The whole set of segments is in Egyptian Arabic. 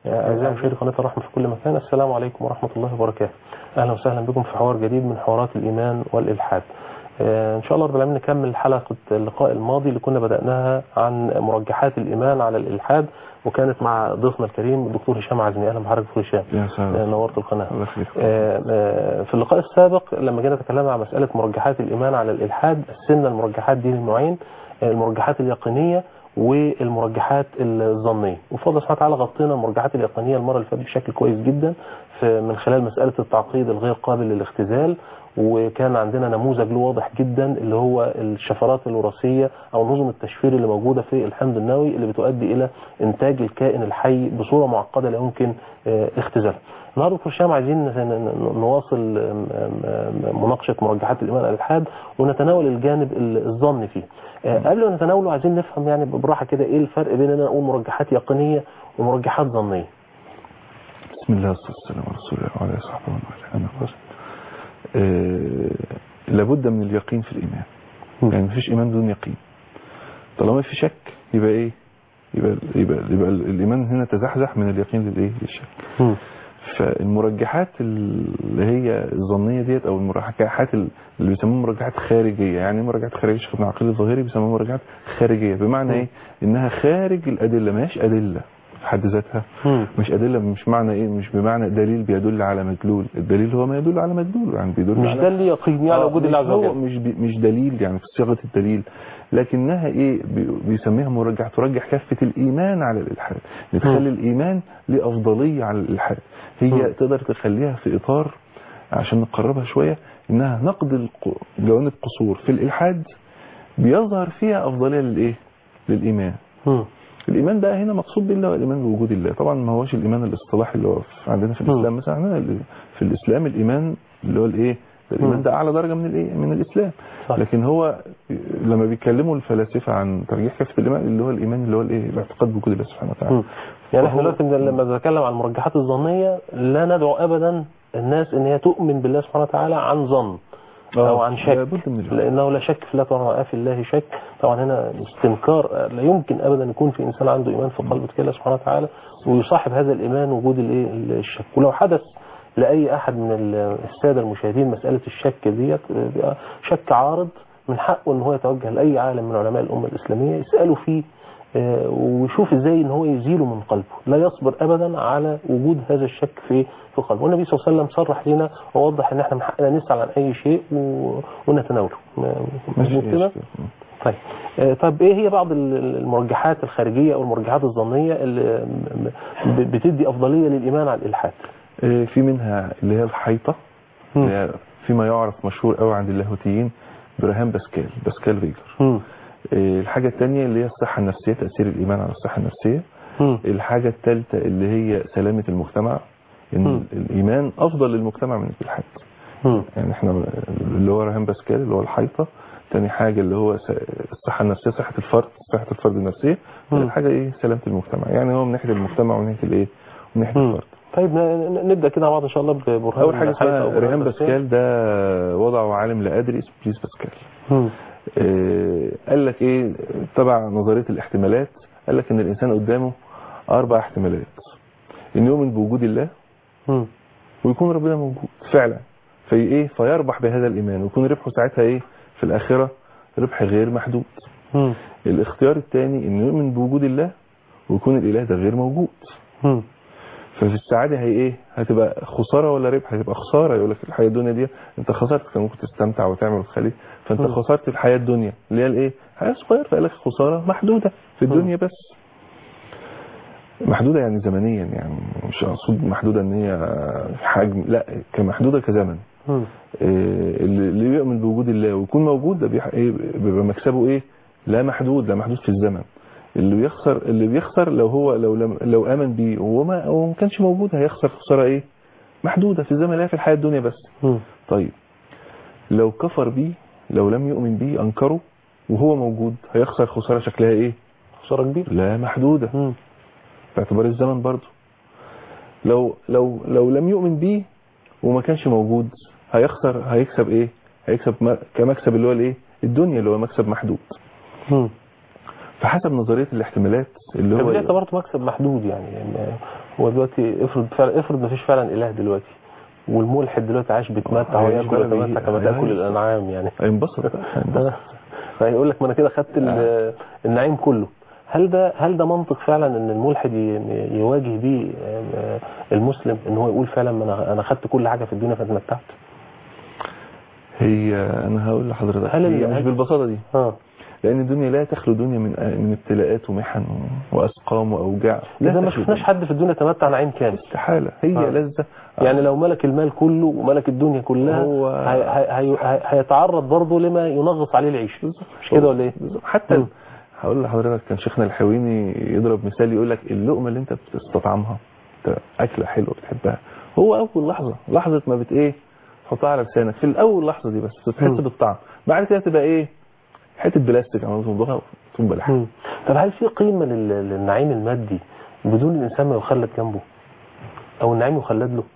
أعزائي مشاهدي قناة الرحمة في كل مكان السلام عليكم ورحمة الله وبركاته أهلا وسهلا بكم في حوار جديد من حوارات الإيمان والإلحاد آه، إن شاء الله رب العالمين نكمل حلقة اللقاء الماضي اللي كنا بدأناها عن مرجحات الإيمان على الإلحاد وكانت مع ضيفنا الكريم الدكتور هشام عزمي أهلا بحضرتك دكتور هشام يا سلام. آه، نورت القناة الله يخليك. آه، آه، في اللقاء السابق لما جينا تكلمنا عن مسألة مرجحات الإيمان على الإلحاد قسمنا المرجحات دي لنوعين آه، المرجحات اليقينية والمرجحات الظنية وفضل سبحانه وتعالى غطينا المرجحات اليقينية المرة اللي فاتت بشكل كويس جدا في من خلال مسألة التعقيد الغير قابل للاختزال وكان عندنا نموذج له واضح جدا اللي هو الشفرات الوراثية أو نظم التشفير اللي موجودة في الحمض النووي اللي بتؤدي إلى إنتاج الكائن الحي بصورة معقدة لا يمكن آه، اختزالها. النهارده دكتور هشام عايزين ن- ن- نواصل آم، آم، مناقشة مرجحات الإيمان على الإلحاد ونتناول الجانب ال- الظني فيه. آه، قبل ما نتناوله عايزين نفهم يعني بالراحة كده إيه الفرق بين إن أنا أقول مرجحات يقينية ومرجحات ظنية. بسم الله والصلاة والسلام على رسول الله وعلى آله وصحبه ومن والاه أما بعد. آه، لابد من اليقين في الإيمان يعني مفيش إيمان بدون يقين طالما في شك يبقى إيه يبقى يبقى, يبقى الإيمان هنا تزحزح من اليقين للإيه للشك مم. فالمرجحات اللي هي الظنيه ديت او المرجحات اللي بيسموها مرجحات خارجيه يعني إيه مرجحات خارجيه شيخ ابن عقيل الظاهري بيسموها مرجحات خارجيه بمعنى ايه انها خارج الادله ماهيش ادله في حد ذاتها مم. مش ادله مش معنى ايه مش بمعنى دليل بيدل على مدلول الدليل هو ما يدل على مدلول يعني بيدل مش على ده اللي يقيني على آه، وجود مش الله عز هو وجل. مش بي مش دليل يعني في صيغه الدليل لكنها ايه بي- بيسميها مرجح ترجح كافه الايمان على الالحاد بتخلي الايمان له افضليه على الالحاد هي مم. تقدر تخليها في اطار عشان نقربها شويه انها نقد الق- جوانب قصور في الالحاد بيظهر فيها افضليه للايه للايمان مم. الايمان بقى هنا مقصود بالله والايمان بوجود الله طبعا ما هوش الايمان الاصطلاحي اللي هو في- عندنا في الاسلام مثلا عندنا ال- في الاسلام الايمان اللي هو الايه الايمان مم. ده اعلى درجه من الايه من الاسلام صح. لكن هو لما بيتكلموا الفلاسفه عن ترجيح كافه الايمان اللي هو الايمان اللي هو الايه الاعتقاد بوجود الله سبحانه وتعالى مم. يعني احنا فهو- دلوقتي من- لما نتكلم عن المرجحات الظنية لا ندعو ابدا الناس ان هي تؤمن بالله سبحانه وتعالى عن ظن او عن شك لابد من الجواب. لانه لا شك في الله طبعا في الله شك طبعا هنا استنكار لا يمكن ابدا يكون في انسان عنده ايمان في قلبه كده سبحانه وتعالى ويصاحب هذا الايمان وجود الايه الشك ولو حدث لاي احد من ال- الساده المشاهدين مساله الشك ديت بيبقى شك عارض من حقه ان هو يتوجه لاي عالم من علماء الامه الاسلاميه يساله فيه آه، ويشوف ازاي ان هو يزيله من قلبه لا يصبر ابدا على وجود هذا الشك في في قلبه والنبي صلى الله عليه وسلم صرح لنا ووضح ان احنا من حقنا نسال عن اي شيء و- ونتناوله ماشي مظبوط كده ماشي. طيب آه، طب ايه هي بعض ال- المرجحات الخارجيه او المرجحات الظنيه اللي م- م- بتدي افضليه للايمان على الالحاد آه، في منها اللي هي الحيطه اللي هي فيما يعرف مشهور قوي عند اللاهوتيين برهان باسكال باسكال فيجر مم. آه، الحاجه الثانيه اللي هي الصحه النفسيه تاثير الايمان على الصحه النفسيه مم. الحاجة الثالثة اللي هي سلامة المجتمع مم. ان الإيمان أفضل للمجتمع من الإلحاد مم. يعني احنا اللي هو رهان باسكال اللي هو الحيطة تاني حاجة اللي هو س- الصحة النفسية صحة الفرد صحة الفرد النفسية مم. ثالث حاجة ايه سلامة المجتمع يعني هو من ناحية المجتمع ومن ناحية الايه ومن ناحية مم. الفرد طيب ن- ن- نبدا كده مع بعض ان شاء الله ببرهان أول حاجة الحيطة أو اسمها برهان رهان باسكال ده وضعه عالم لا أدري اسمه بليز باسكال مم. آه، قال لك ايه تبع نظريه الاحتمالات قال لك ان الانسان قدامه اربع احتمالات ان يؤمن بوجود الله مم. ويكون ربنا موجود فعلا في ايه فيربح بهذا الايمان ويكون ربحه ساعتها ايه في الاخره ربح غير محدود مم. الاختيار الثاني انه يؤمن بوجود الله ويكون الاله ده غير موجود مم. ففي السعاده هي ايه هتبقى خساره ولا ربح هتبقى خساره يقول لك في الحياه الدنيا دي انت خسرت كان ممكن تستمتع وتعمل وتخلي فانت مم. خسرت الحياه الدنيا اللي هي الايه حياه صغيره فقال لك خساره محدوده في الدنيا بس محدوده يعني زمنيا يعني مش اقصد محدوده ان هي حجم لا كمحدوده كزمن مم. إيه، اللي اللي بيؤمن بوجود الله ويكون موجود ده بيح- إيه، بيبقى مكسبه ايه لا محدود لا محدود في الزمن اللي بيخسر اللي بيخسر لو هو لو لم لو امن بيه وما وما كانش موجود هيخسر خساره ايه محدوده في الزمن لا في الحياه الدنيا بس مم. طيب لو كفر بيه لو لم يؤمن بيه انكره وهو موجود هيخسر خساره شكلها ايه خساره كبيره لا محدوده مم. باعتبار الزمن برضه لو لو لو لم يؤمن بيه وما كانش موجود هيخسر هيكسب ايه هيكسب م- كمكسب اللي هو الايه الدنيا اللي هو مكسب محدود مم. فحسب نظريه الاحتمالات اللي طب هو ليه اعتبرته مكسب محدود يعني يعني هو دلوقتي افرض فعلا افرض ما فيش فعلا اله دلوقتي والملحد دلوقتي عايش بيتمتع آه، وياكل هيعيش بقى ويتمتع كما بيه- تاكل هيعيش. الانعام يعني هينبسط بقى هينبسط. فيقول لك ما انا كده خدت ال- النعيم كله هل ده هل ده منطق فعلا ان الملحد ي- يواجه بيه آه، المسلم ان هو يقول فعلا ما انا انا خدت كل حاجه في الدنيا فاتمتعت هي انا هقول لحضرتك هل هي ال- مش هل- بالبساطه دي اه لان الدنيا لا تخلو دنيا من من ابتلاءات ومحن واسقام واوجاع لا اذا ما تخلو شفناش دنيا. حد في الدنيا تمتع نعيم كامل استحاله هي آه. لذه يعني لو ملك المال كله وملك الدنيا كلها هو- هي هي هي هيتعرض برضه لما ينغص عليه العيش مش كده ولا ايه؟ بالظبط. حتى مم. هقول لحضرتك كان شيخنا الحويني يضرب مثال يقول لك اللقمه اللي انت بتستطعمها انت اكله حلوه بتحبها هو اول لحظه لحظه ما بت ايه تحطها على لسانك في الاول لحظه دي بس تحس مم. بالطعم بعد كده تبقى ايه حته بلاستيك عمال تمضغها وتقوم بلحم مم. طب هل في قيمه لل- للنعيم المادي بدون الانسان ما يخلد جنبه؟ او النعيم يخلد له؟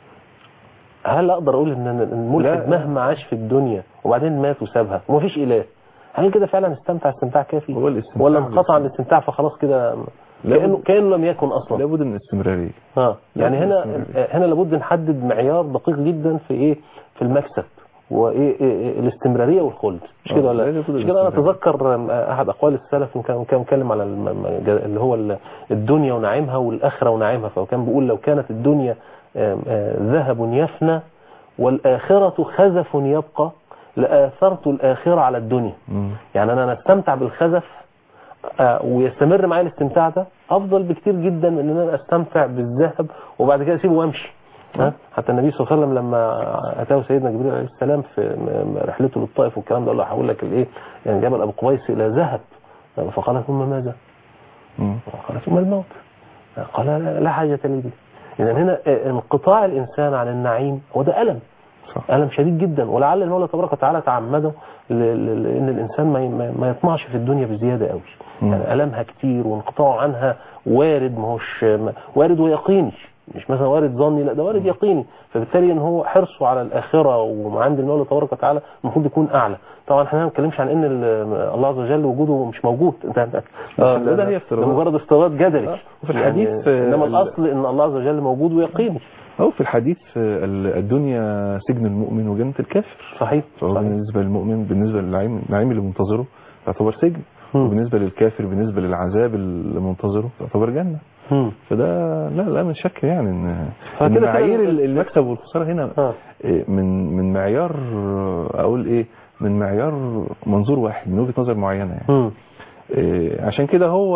هل اقدر اقول ان الملحد لا. مهما عاش في الدنيا وبعدين مات وسابها ومفيش اله هل كده فعلا استمتع استمتاع كافي؟ هو الاستمتاع ولا انقطع عن الاستمتاع فخلاص كده لا كانه بد- كانه لم يكن اصلا لابد من الاستمراريه اه يعني لا، هنا استمرارية. هنا لابد نحدد معيار دقيق جدا في ايه في المكسب وايه إيه إيه الاستمراريه والخلد مش آه، كده ولا لازم يكون مش كده انا الاستمرارية. اتذكر آم، احد اقوال السلف كان كان بيتكلم على الم- م- اللي هو ال- الدنيا ونعيمها والاخره ونعيمها فكان بيقول لو كانت الدنيا آم، آه، ذهب يفنى والاخره خزف يبقى لاثرت الاخره على الدنيا مم. يعني انا استمتع بالخزف آه، ويستمر معايا الاستمتاع ده افضل بكتير جدا من ان انا استمتع بالذهب وبعد كده اسيبه وامشي ها؟ حتى النبي صلى الله عليه وسلم لما اتاه سيدنا جبريل عليه السلام في م- م- رحلته للطائف والكلام ده قال له هقول لك الايه يعني جبل ابو قبيس الى ذهب فقال ثم ماذا؟ مم. قال ثم الموت قال لا, لا حاجه لي به اذا هنا آه، انقطاع الانسان عن النعيم هو ده الم صح ألم شديد جدا ولعل المولى تبارك وتعالى تعمده ل- ل- لأن الإنسان ما ي- ما ما يطمعش في الدنيا بزيادة قوي مم. يعني ألمها كتير وانقطاعه عنها وارد ما هوش ما- وارد ويقيني مش مثلا وارد ظني لا ده وارد يقيني فبالتالي ان هو حرصه على الاخره وعند المولى تبارك وتعالى المفروض يكون اعلى طبعا احنا ما بنتكلمش عن ان ال- الله عز وجل وجوده مش موجود انت انت آه، ده, ده هي ده افتراضات. مجرد افتراض جدلي آه، وفي الحديث، يعني آه، انما ال- الاصل ان الله عز وجل موجود ويقيني أو في الحديث آه، ال- الدنيا سجن المؤمن وجنة الكافر صحيح فهو صحيح بالنسبة للمؤمن بالنسبة للنعيم النعيم اللي منتظره تعتبر سجن مم. وبالنسبة للكافر بالنسبة للعذاب اللي منتظره تعتبر جنة مم. فده لا لا من شك يعني ان فكده إن كده معايير ال- المكسب والخسارة هنا آه. إيه، من من معيار آه، اقول ايه من معيار منظور واحد من وجهة نظر معينة يعني مم. إيه، عشان كده هو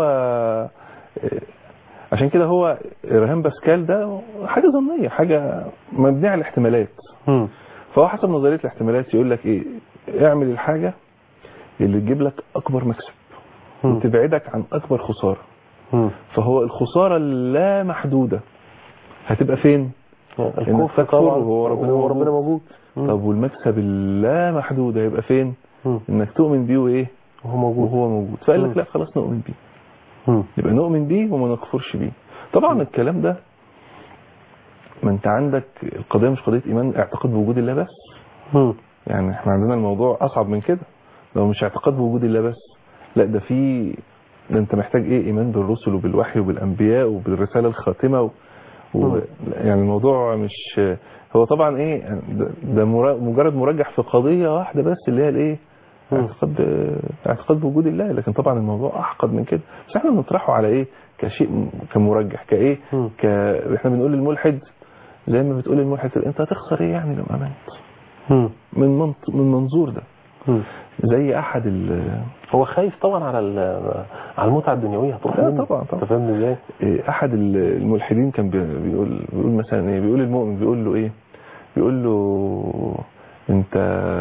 إيه، عشان كده هو رهان باسكال ده حاجة ظنية حاجة مبنية على الاحتمالات مم. فهو حسب نظرية الاحتمالات يقول لك ايه اعمل الحاجة اللي تجيب لك اكبر مكسب مم. وتبعدك عن اكبر خسارة مم. فهو الخسارة اللا محدودة هتبقى فين الكفر تكفر طبعا وهو ربنا وهو ربنا موجود مم. طب والمكسب اللا محدود هيبقى فين مم. انك تؤمن بيه وايه وهو موجود وهو موجود فقال مم. لك لا خلاص نؤمن بيه مم. يبقى نؤمن بيه وما نكفرش بيه طبعا الكلام ده ما انت عندك القضيه مش قضيه ايمان اعتقاد بوجود الله بس مم. يعني احنا عندنا الموضوع اصعب من كده لو مش اعتقاد بوجود الله بس لا ده في ده انت محتاج ايه ايمان بالرسل وبالوحي وبالانبياء وبالرساله الخاتمه و... و... مم. يعني الموضوع مش هو طبعا ايه ده, ده مرا- مجرد مرجح في قضيه واحده بس اللي هي الايه مم. اعتقاد اعتقاد بوجود الله لكن طبعا الموضوع اعقد من كده بس احنا بنطرحه على ايه كشيء كمرجح كايه مم. ك احنا بنقول للملحد زي ما بتقول للملحد انت هتخسر ايه يعني لو امنت مم. من منط... من منظور ده مم. زي احد ال... هو خايف طبعا على ال- على المتعه الدنيويه هتروح لا منه. طبعا طبعا. انت فاهمني ازاي؟ إيه، احد ال- الملحدين كان بي- بيقول بيقول مثلا ايه بيقول المؤمن بيقول له ايه بيقول له انت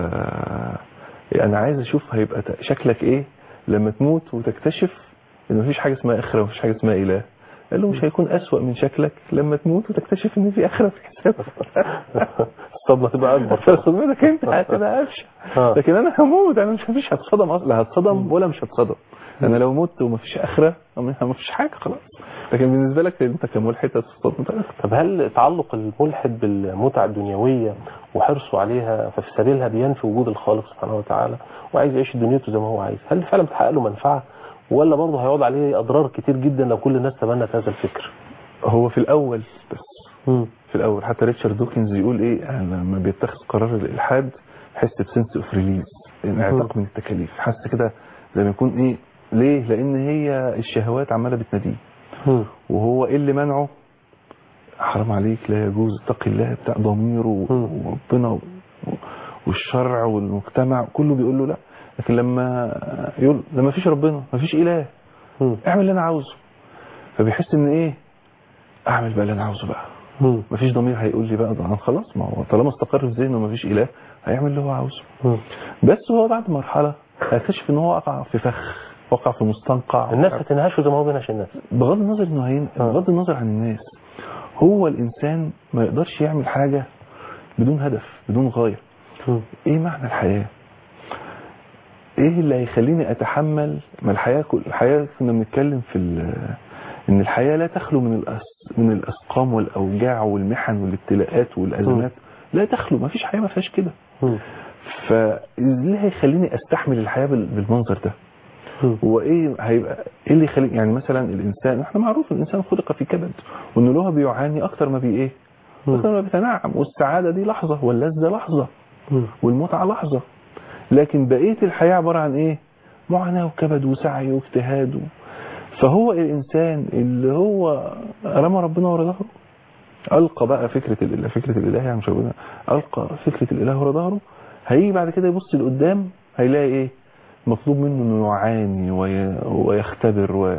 انا عايز اشوف هيبقى ت- شكلك ايه لما تموت وتكتشف ان مفيش حاجه اسمها اخره ومفيش حاجه اسمها اله قال له مش هيكون اسوأ من شكلك لما تموت وتكتشف ان في اخره في حساب الصدمه تبقى اكبر فصدمتك انت هتبقى ابشع آه. لكن انا هموت انا مش مفيش هتصدم اصلا لا هتصدم ولا مش هتصدم انا لو مت ومفيش اخره مفيش حاجه خلاص لكن بالنسبه لك انت كملحد هتصدم طب هل تعلق الملحد بالمتعه الدنيويه وحرصه عليها ففي سبيلها بينفي وجود الخالق سبحانه وتعالى وعايز يعيش دنيته زي ما هو عايز هل فعلا بتحقق له منفعه ولا برضه هيقعد عليه اضرار كتير جدا لو كل الناس تبنت هذا الفكر هو في الاول بس مم. في الاول حتى ريتشارد دوكنز يقول ايه أنا لما بيتخذ قرار الالحاد يحس بسنس اوف ريليز انعتاق من التكاليف حاسس كده زي ما يكون ايه ليه لان هي الشهوات عماله بتناديه مم. وهو ايه اللي منعه حرام عليك لا يجوز اتقي الله بتاع ضميره مم. وربنا و- والشرع والمجتمع كله بيقول له لا لكن لما يقول لما فيش ربنا ما فيش اله مم. اعمل اللي انا عاوزه فبيحس ان ايه اعمل بقى اللي انا عاوزه بقى مم. مفيش ضمير هيقول لي بقى ده أنا خلاص ما هو طالما استقر في ذهنه مفيش اله هيعمل اللي هو عاوزه مم. بس هو بعد مرحله هيكتشف ان هو وقع في فخ وقع في مستنقع الناس هتنهشه زي ما هو بينهش الناس بغض النظر انه هين آه. بغض النظر عن الناس هو الانسان ما يقدرش يعمل حاجه بدون هدف بدون غايه مم. ايه معنى الحياه ايه اللي هيخليني اتحمل ما الحياه كل الحياه كنا بنتكلم في ال- ان الحياه لا تخلو من الأس من الاسقام والاوجاع والمحن والابتلاءات والازمات لا تخلو ما فيش حياه ما فيهاش كده مم. فليه هيخليني استحمل الحياه بال- بالمنظر ده مم. هو ايه هيبقى ايه اللي يخلي يعني مثلا الانسان احنا معروف ان الانسان خلق في كبد وان له بيعاني اكتر ما بي ايه مم. اكتر ما بيتنعم والسعاده دي لحظه واللذه لحظه مم. والمتعه لحظه لكن بقيه الحياه عباره عن ايه معاناه وكبد وسعي واجتهاد و... فهو الانسان اللي هو رمى ربنا ورا ظهره القى بقى فكره الاله فكره الاله يعني مش ربنا القى فكره الاله ورا ظهره هيجي بعد كده يبص لقدام هيلاقي ايه مطلوب منه انه يعاني وي... ويختبر و...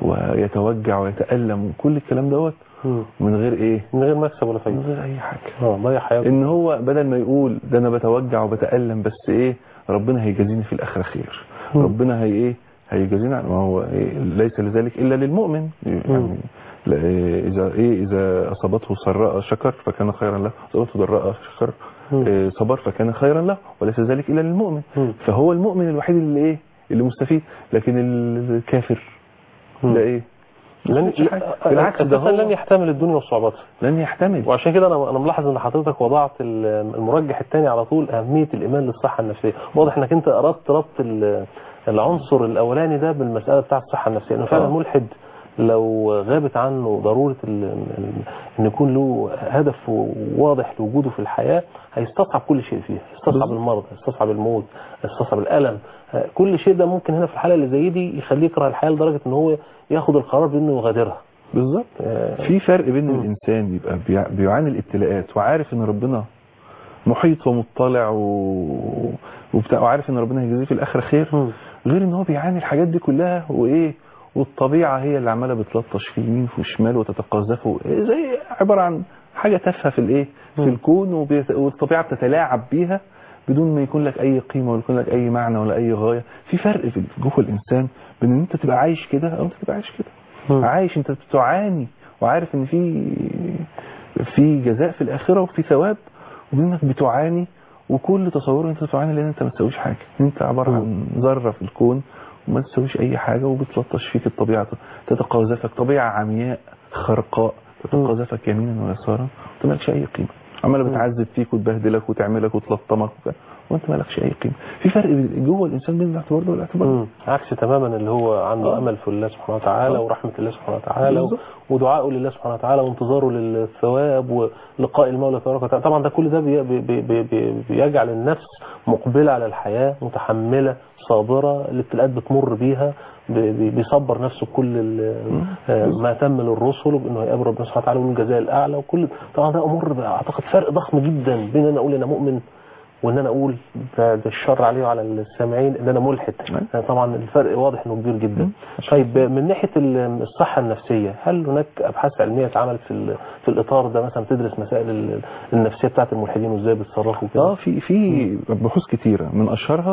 ويتوجع ويتالم وكل الكلام دوت مم. من غير ايه من غير مكسب ولا من فايده غير اي حاجه اه ضيع حياته ان هو بدل ما يقول ده انا بتوجع وبتالم بس ايه ربنا هيجازيني في الاخره خير مم. ربنا هي ايه هيجازينا ما هو إيه ليس لذلك الا للمؤمن يعني لا إيه اذا ايه اذا اصابته سراء شكر فكان خيرا له اصابته ضراء شكر مم. إيه صبر فكان خيرا له وليس ذلك الا للمؤمن مم. فهو المؤمن الوحيد اللي ايه اللي مستفيد لكن الكافر مم. ده ايه لن مفيش حاجة. بالعكس ده أساساً لن هو يحتمل الدنيا وصعوباتها لن يحتمل وعشان كده انا انا ملاحظ ان حضرتك وضعت ال- المرجح الثاني على طول اهميه الايمان للصحه النفسيه واضح انك انت اردت ربط ال- العنصر الاولاني ده بالمساله بتاعه الصحه النفسيه انه فعلا آه. ملحد لو غابت عنه ضروره ال- ال- ان يكون له هدف واضح لوجوده في الحياه هيستصعب كل شيء فيها هيستصعب بالظبط. المرض هيستصعب الموت هيستصعب الالم آه، كل شيء ده ممكن هنا في الحاله اللي زي دي يخليه يكره الحياه لدرجه ان هو ياخد القرار بانه يغادرها بالظبط آه، في فرق بين مم. الانسان يبقى بيع- بيعاني الابتلاءات وعارف ان ربنا محيط ومطلع و... وبتاع وعارف ان ربنا هيجازيه في الاخره خير مم. غير ان هو بيعاني الحاجات دي كلها وايه والطبيعه هي اللي عماله بتلطش في يمين وشمال وتتقاذفه إيه زي عباره عن حاجه تافهه في الايه في مم. الكون وبيت... والطبيعه بتتلاعب بيها بدون ما يكون لك اي قيمه ولا يكون لك اي معنى ولا اي غايه في فرق في جوه الانسان بين ان انت تبقى عايش كده او انت تبقى عايش كده مم. عايش انت بتعاني وعارف ان في في جزاء في الاخره وفي ثواب وانك بتعاني وكل تصور انت بتعاني لان انت ما تسويش حاجه انت عباره عن ذره في الكون وما تسويش اي حاجه وبتلطش فيك الطبيعه تتقاذفك طبيعه عمياء خرقاء تتقاذفك يمينا ويسارا وانت مالكش اي قيمه عماله بتعذب فيك وتبهدلك وتعملك وتلطمك وكده وانت مالكش اي قيمه في فرق بين- جوه الانسان بين الاعتبار ده والاعتبار ده مم. عكس تماما اللي هو عنده آه. امل في الله سبحانه وتعالى آه. ورحمه الله سبحانه وتعالى و- بالظبط. ودعائه لله سبحانه وتعالى وانتظاره للثواب ولقاء المولى تبارك وتعالى طبعا ده كل ده بي بي بي بي بي بيجعل النفس مقبله على الحياه متحمله صابره الابتلاءات بتمر بيها بي- بي- بيصبر نفسه بكل ال- آه، ما تم للرسل وانه هيقابل ربنا سبحانه وتعالى والجزاء الاعلى وكل طبعا ده امور بقى اعتقد فرق ضخم جدا بين ان انا اقول انا مؤمن وان انا اقول بعد الشر عليه وعلى السامعين ان انا ملحد نعم. يعني طبعا الفرق واضح انه كبير جدا مم. طيب من ناحيه ال- الصحه النفسيه هل هناك ابحاث علميه اتعملت في ال- في الاطار ده مثلا تدرس مسائل ال- النفسيه بتاعت الملحدين وازاي بيتصرفوا اه كده في في بحوث كتيره من اشهرها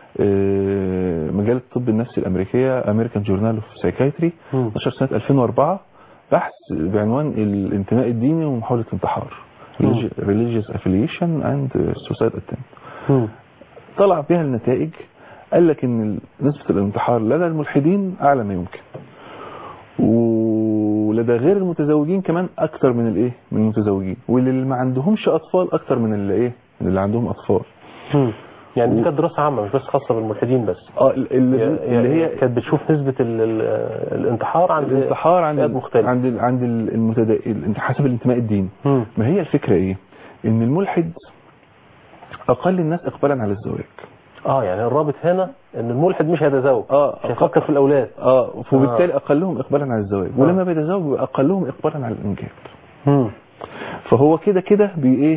آه، مجله الطب النفسي الامريكيه امريكان جورنال اوف سايكايتري مم. نشر سنه 2004 بحث بعنوان الانتماء الديني ومحاوله الانتحار مم. religious affiliation and suicide attempt مم. طلع بها النتائج قال لك ان نسبه الانتحار لدى الملحدين اعلى ما يمكن ولدى غير المتزوجين كمان اكتر من الايه من المتزوجين واللي ما عندهمش اطفال اكتر من اللي ايه من اللي عندهم اطفال مم. يعني دي و- كانت دراسه عامه مش بس خاصه بالملحدين بس اه اللي, اللي هي كانت بتشوف نسبه ال- ال- الانتحار عند الانتحار عند فئات ال- مختلفه عند ال- عند المتد... ال- حسب الانتماء الديني مم. ما هي الفكره ايه ان الملحد اقل الناس اقبالا على الزواج اه يعني الرابط هنا ان الملحد مش هيتزوج اه مش هيفكر في الاولاد اه وبالتالي اقلهم اقبالا على الزواج ولما بيتزوج بيبقى اقلهم اقبالا على الانجاب مم. فهو كده كده بي ايه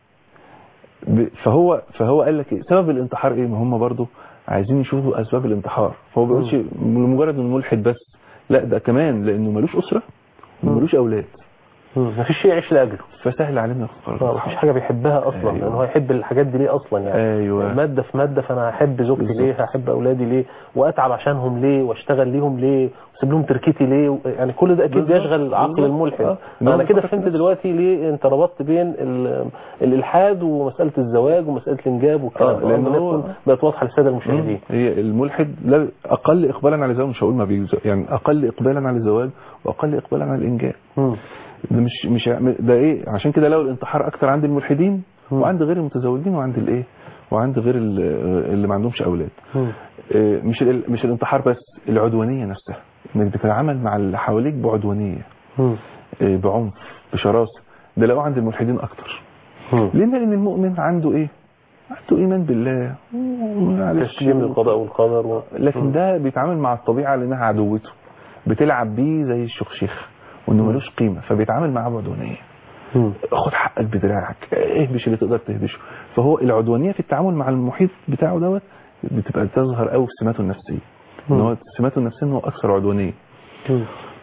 ب- فهو فهو قال لك إيه؟ سبب الانتحار ايه ما هم برضو عايزين يشوفوا اسباب الانتحار فهو ما بيقولش لمجرد انه ملحد بس لا ده كمان لانه ملوش اسره وملوش اولاد مم. مفيش شيء يعيش لاجله فسهل علينا ياخد قرار آه، الانتحار. مفيش حاجه بيحبها اصلا أيوة. لان هو يحب الحاجات دي ليه اصلا يعني ايوه ماده في ماده فانا هحب زوجتي بالظبط. ليه هحب اولادي ليه واتعب عشانهم ليه واشتغل ليهم ليه واسيب لهم تركتي ليه يعني كل ده اكيد بالظبط. بيشغل عقل بالظبط. الملحد آه. انا كده بيفكر فهمت في نفسه. دلوقتي ليه انت ربطت بين ال- الالحاد ومساله الزواج ومساله الانجاب والكلام آه، ده لأن أظن هو- تكون بقت واضحه للساده المشاهدين هي الملحد لا اقل اقبالا على الزواج مش هقول ما بيزو يعني اقل اقبالا على الزواج واقل اقبالا على الانجاب مم. ده مش مش ده ايه عشان كده لو الانتحار اكتر عند الملحدين مم. وعند غير المتزوجين وعند الايه وعند غير ال- اللي ما عندهمش اولاد مم. إيه، مش ال- مش الانتحار بس العدوانيه نفسها انك بتتعامل مع اللي حواليك بعدوانيه مم. إيه، بعنف بشراسه ده لو عند الملحدين اكتر مم. لان لان المؤمن عنده ايه عنده ايمان بالله معلش. تسليم للقضاء والقدر و... لكن ده بيتعامل مع الطبيعه لانها عدوته بتلعب بيه زي الشخشيخ وانه ملوش قيمه فبيتعامل معاه بعدوانيه مم. خد حقك بدراعك اهبش اللي تقدر تهبشه فهو العدوانيه في التعامل مع المحيط بتاعه دوت بتبقى تظهر قوي في سماته النفسيه ان هو سماته النفسيه ان هو اكثر عدوانيه مم.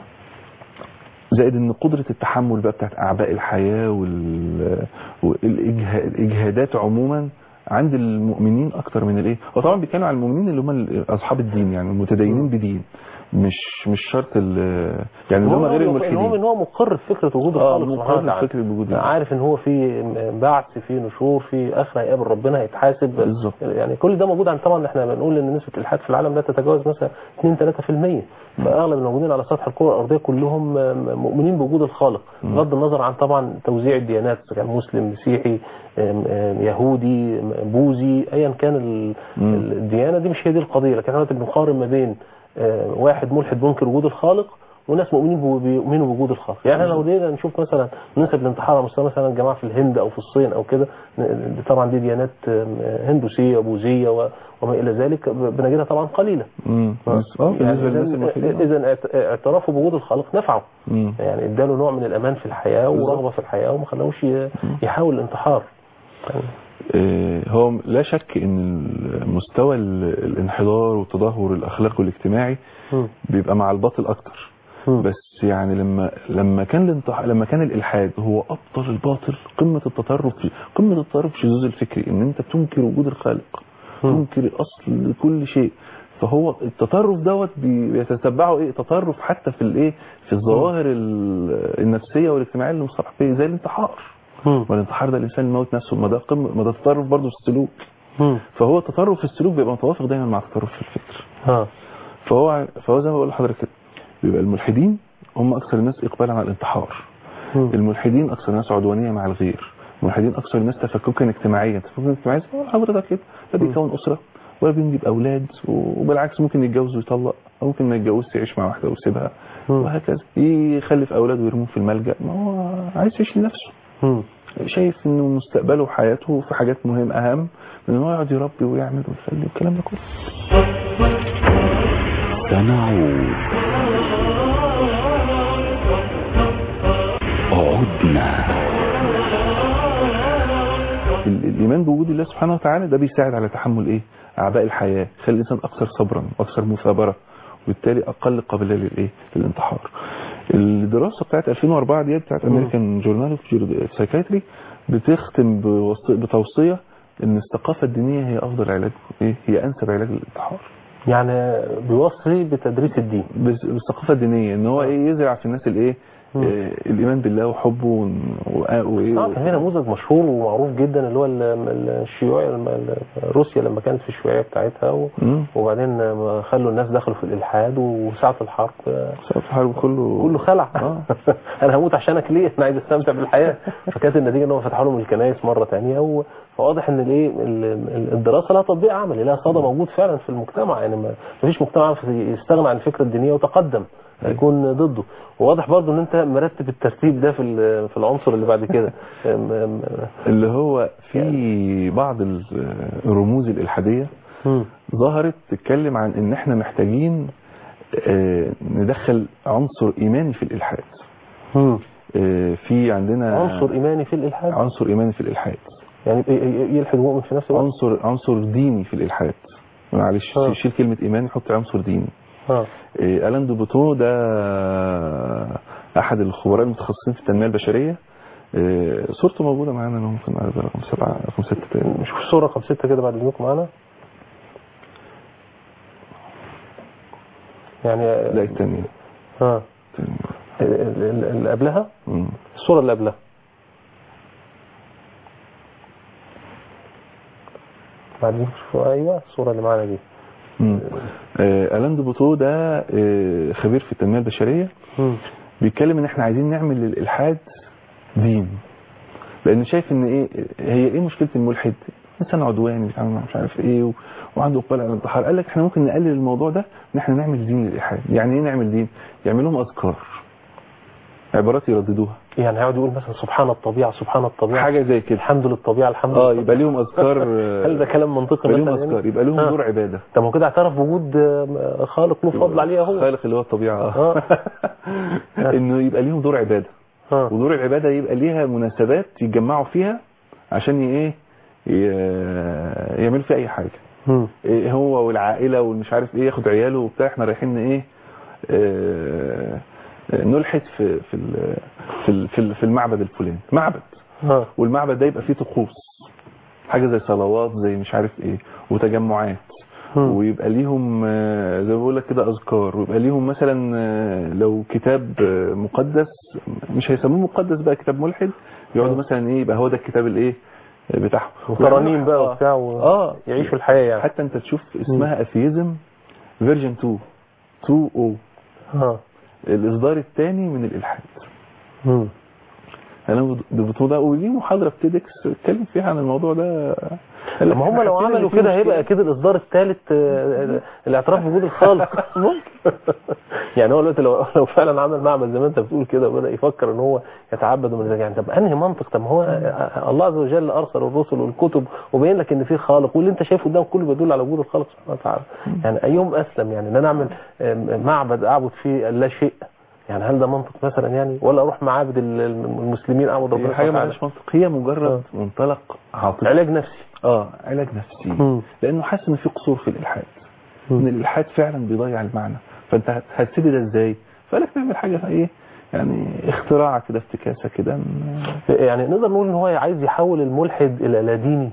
زائد ان قدره التحمل بقى بتاعت اعباء الحياه وال والاجهادات عموما عند المؤمنين اكتر من الايه وطبعا بيتكلموا على المؤمنين اللي هم اصحاب الدين يعني المتدينين بدين مش مش شرط ال- يعني اللي هم غير المهم الملحدين ان هو مقر بفكره وجود اه الخالق سبحانه مقر وتعالى بفكره بوجود الله. عارف ان هو في بعث في نشور في اخره هيقابل ربنا هيتحاسب بالظبط. يعني كل ده موجود عند طبعا احنا بنقول ان نسبه الالحاد في العالم لا تتجاوز مثلا 2 3% فاغلب الموجودين على سطح الكره الارضيه كلهم مؤمنين بوجود الخالق بغض النظر عن طبعا توزيع الديانات إذا كان مسلم مسيحي أم، أم، يهودي أم، بوذي ايا كان ال- مم. الديانه دي مش هي دي القضيه لكن احنا دلوقتي بنقارن ما بين آه، واحد ملحد بينكر وجود الخالق وناس مؤمنين بو- بيؤمنوا بوجود الخالق يعني احنا لو جينا نشوف مثلا نسب الانتحار على مستوى مثلا جماعه في الهند او في الصين او كده ن- طبعا دي ديانات آم، هندوسيه وبوذيه و- وما الى ذلك ب- بنجدها طبعا قليله امم اه بالنسبه للناس الملحدين اذا اذا اعترافه بوجود الخالق نفعه مم. يعني اداله نوع من الامان في الحياه بالظبط. ورغبه في الحياه وما خلاهوش ي- يحاول الانتحار آه، هو لا شك ان مستوى ال- الانحدار والتدهور الاخلاقي والاجتماعي مم. بيبقى مع الباطل اكتر مم. بس يعني لما لما كان الانتح... لما كان الالحاد هو ابطل الباطل قمه التطرف قمه التطرف الشذوذ الفكري ان انت بتنكر وجود الخالق مم. تنكر اصل كل شيء فهو التطرف دوت بي- بيتتبعه ايه تطرف حتى في الايه في الظواهر ال- النفسيه والاجتماعيه اللي مصطلح فيه زي الانتحار مم. والانتحار ده الانسان يموت نفسه ما ده قمه ما ده تطرف برضه في السلوك مم. فهو التطرف في السلوك بيبقى متوافق دايما مع التطرف في الفكر ها فهو فهو زي ما بقول لحضرتك كده بيبقى الملحدين هم اكثر الناس اقبالا على الانتحار مم. الملحدين اكثر الناس عدوانيه مع الغير الملحدين اكثر الناس تفككا اجتماعيا تفككا اجتماعيا زي ما حضرتك كده لا بيكون اسره ولا بينجب اولاد وبالعكس ممكن يتجوز ويطلق او ممكن ما يتجوزش يعيش مع واحده ويسيبها مم. وهكذا يخلف اولاد ويرموه في الملجا ما هو عايز يعيش لنفسه مم. شايف انه مستقبله وحياته في حاجات مهم اهم من انه يقعد يربي ويعمل ويخلي والكلام ده كله سنعود عدنا ال- الايمان بوجود الله سبحانه وتعالى ده بيساعد على تحمل ايه اعباء الحياه يخلي الانسان اكثر صبرا واكثر مثابره وبالتالي اقل قابليه للايه للانتحار الدراسه بتاعت 2004 ديت بتاعت امريكان جورنال اوف سايكايتري بتختم بوص- بتوصيه ان الثقافه الدينيه هي افضل علاج ايه هي انسب علاج للانتحار يعني بيوصي بتدريس الدين بس- بالثقافه الدينيه ان هو ايه يزرع في الناس الايه مم. آه، الايمان بالله وحبه ون- وآ- وايه اه كان في نموذج مشهور ومعروف جدا اللي هو ال- ال- الشيوعي لما ال- روسيا لما كانت في الشيوعيه بتاعتها و- مم. وبعدين ما خلوا الناس دخلوا في الالحاد وساعه الحرب آه، سقف الحرب كله كله خلع آه. انا هموت عشانك ليه انا عايز استمتع بالحياه فكانت النتيجه ان هم فتحوا لهم الكنائس مره ثانيه و... فواضح ان الايه ال- ال- الدراسه لها تطبيق عملي لها صدى موجود فعلا في المجتمع يعني ما فيش مجتمع يعرف يستغنى عن الفكره الدينيه وتقدم هيكون ضده وواضح برضو ان انت مرتب الترتيب ده في ال- في العنصر اللي بعد كده أم- أم- اللي هو في بعض ال- الرموز الالحاديه مم. ظهرت تتكلم عن ان احنا محتاجين آه، ندخل عنصر ايماني في الالحاد مم. آه، في عندنا عنصر ايماني في الالحاد عنصر ايماني في الالحاد يعني ي- ي- يلحد مؤمن في نفس الوقت عنصر عنصر ديني في الالحاد معلش آه. شيل كلمه ايمان يحط عنصر ديني اه إيه، ألان دوبوتو ده أحد الخبراء المتخصصين في التنمية البشرية إيه، صورته موجودة معانا لو ممكن نعرضها رقم سبعة رقم ستة تاني. نشوف الصوره رقم ستة كده بعد اذنكم معانا يعني لا التانية اه التانية. ال- ال- اللي قبلها مم. الصورة اللي قبلها بعدين شوفوا ايوه الصورة اللي معانا دي مم. آه، ألان دوبوتو ده آه، خبير في التنمية البشرية بيتكلم ان احنا عايزين نعمل للإلحاد دين لأن شايف ان ايه هي ايه مشكلة الملحد انسان عدواني بيتعامل مع مش عارف ايه و... وعنده اقبال على الانتحار قال لك احنا ممكن نقلل الموضوع ده ان احنا نعمل دين للإلحاد يعني ايه نعمل دين يعمل لهم اذكار عبارات يرددوها يعني هيقعد يقول مثلا سبحان الطبيعة سبحان الطبيعة حاجة زي كده الحمد للطبيعة الحمد اه لله يبقى ليهم اذكار هل ده كلام منطقي يبقى ليهم مثلا اذكار يعني؟ يبقى لهم آه. دور عباده طب ما هو كده اعترف بوجود آه، خالق له فضل عليه هو خالق اللي هو الطبيعه آه. انه يبقى ليهم دور عباده اه ودور العباده يبقى ليها مناسبات يتجمعوا فيها عشان ي- ايه ي- يعملوا فيها اي حاجه مم. إيه هو والعائله والمش عارف ايه ياخد عياله وبتاع احنا رايحين ايه آه، نلحد في في ال- في ال- في ال- في المعبد الفلاني معبد اه والمعبد ده يبقى فيه طقوس حاجه زي صلوات زي مش عارف ايه وتجمعات مم. ويبقى ليهم آه، زي ما بقول لك كده اذكار ويبقى ليهم مثلا آه، لو كتاب آه، مقدس مش هيسموه مقدس بقى كتاب ملحد يقعدوا آه. مثلا ايه يبقى هو ده الكتاب الايه آه، بتاعهم وترانيم بقى آه. وبتاع و- اه يعيشوا الحياة يعني حتى انت تشوف اسمها اثيزم فيرجن 2 2 او اه الاصدار الثاني من الالحاد مم. انا بطول ده وليه محاضره في تيدكس اتكلم فيها عن الموضوع ده قال لك ما هم إحنا لو حاسين إن عملوا في كده مشكلة. هيبقى اكيد الاصدار الثالث الاعتراف بوجود الخالق ممكن يعني هو دلوقتي لو لو فعلا عمل معبد زي ما انت بتقول كده وبدا يفكر ان هو يتعبد من ذلك يعني طب انهي منطق طب ما هو الله عز وجل ارسل الرسل والكتب وبين لك ان في خالق واللي انت شايفه قدام كله بيدل على وجود الخالق سبحانه وتعالى يعني ايهم اسلم يعني ان انا اعمل آم، معبد اعبد فيه لا شيء يعني هل ده منطق مثلا يعني ولا اروح معابد ال- المسلمين اعبد هي ربنا حاجه سبحانه مالهاش منطق هي مجرد آه. منطلق عاطفي علاج نفسي اه علاج نفسي مم. لانه حاسس ان في قصور في الالحاد مم. ان الالحاد فعلا بيضيع المعنى فانت هت- هتسيب ده ازاي فقالك نعمل حاجه ايه يعني اختراع كده افتكاسه كده ن- يعني نقدر نقول ان هو عايز يحول الملحد الى لا ديني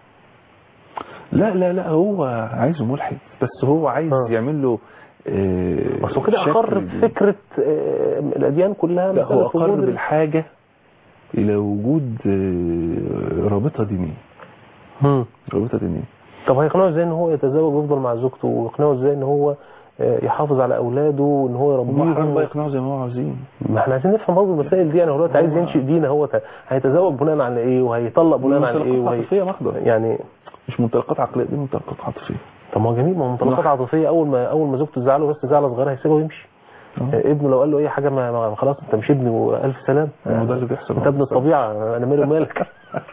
لا لا لا هو عايزه ملحد بس هو عايز آه. يعمل له آه، بس هو كده شكل اقر ديني. بفكره آه، الاديان كلها لا هو مسألة اقر وجود ال- بالحاجه الى وجود آه، رابطه دينيه مم. رابطه دينيه طب هيقنعه ازاي ان هو يتزوج ويفضل مع زوجته ويقنعه ازاي ان هو آه، يحافظ على اولاده وان هو هم حرام بقى يربيهم يقنعوا زي ما هو عاوزين ما احنا عايزين نفهم برضه المسائل دي يعني هو دلوقتي عايز ينشئ دين هو هيتزوج بناء على ايه وهيطلق بناء على ايه منطلقات وهي عاطفيه محضه يعني مش منطلقات عقليه دي منطلقات عاطفيه طب ما هو جميل ما هو منطلقات نعم. عاطفيه اول ما اول ما زوجته تزعله بس زعله صغيره هيسيبه ويمشي آه. آه، ابنه لو قال له اي حاجه ما ما- خلاص انت مش ابني والف سلام هو ده اللي بيحصل انت ابن الطبيعه انا مالي ومالك